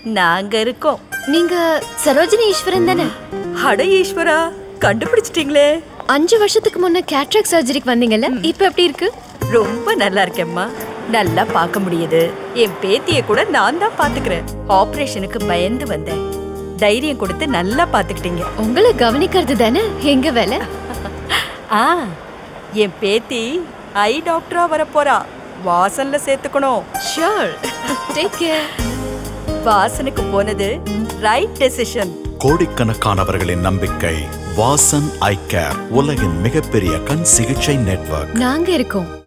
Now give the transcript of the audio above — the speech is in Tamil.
நாங்க இருக்கோம் நீங்க சரோஜினி ஈஸ்வரன் தானே அட ஈஸ்வரா கண்டுபிடிச்சிட்டீங்களே அஞ்சு வருஷத்துக்கு முன்ன கேட்ராக் சர்ஜரிக்கு வந்தீங்கல்ல இப்ப எப்படி இருக்கு ரொம்ப நல்லா இருக்கேம்மா நல்லா பார்க்க முடியுது என் பேத்திய கூட நான் தான் பாத்துக்கிறேன் ஆபரேஷனுக்கு பயந்து வந்தேன் தைரியம் கொடுத்து நல்லா பாத்துக்கிட்டீங்க உங்களை கவனிக்கிறது தானே எங்க வேலை ஆ என் பேத்தி ஐ டாக்டரா வரப்போறா வாசன்ல சேர்த்துக்கணும் ஷூர் டேக் கேர் வாசனுக்கு போனது ரைட் டெசிஷன் கோடிக்கணக்கானவர்களின் நம்பிக்கை வாசன் ஐ கேர் உலகின் மிகப்பெரிய கண் சிகிச்சை நெட்வொர்க் நாங்க இருக்கோம்